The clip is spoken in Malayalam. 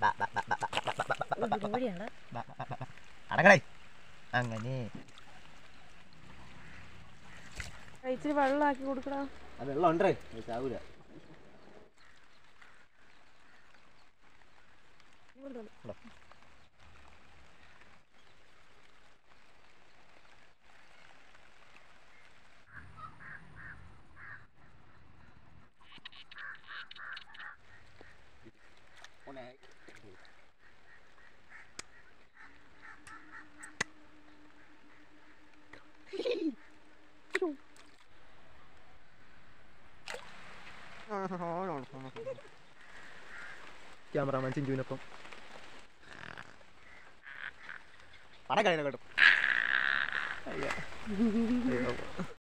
പരിപാടിയാണ് അടങ്ങടേ അങ്ങനെ ഇച്ചിരി വെള്ളമാക്കി കൊടുക്കടാ അത് വെള്ളം ഉണ്ടേ ചാവൂല ക്യാമറാമാൻ ചിഞ്ചുവിനൊപ്പം പടം കഴിയണം കേട്ടോ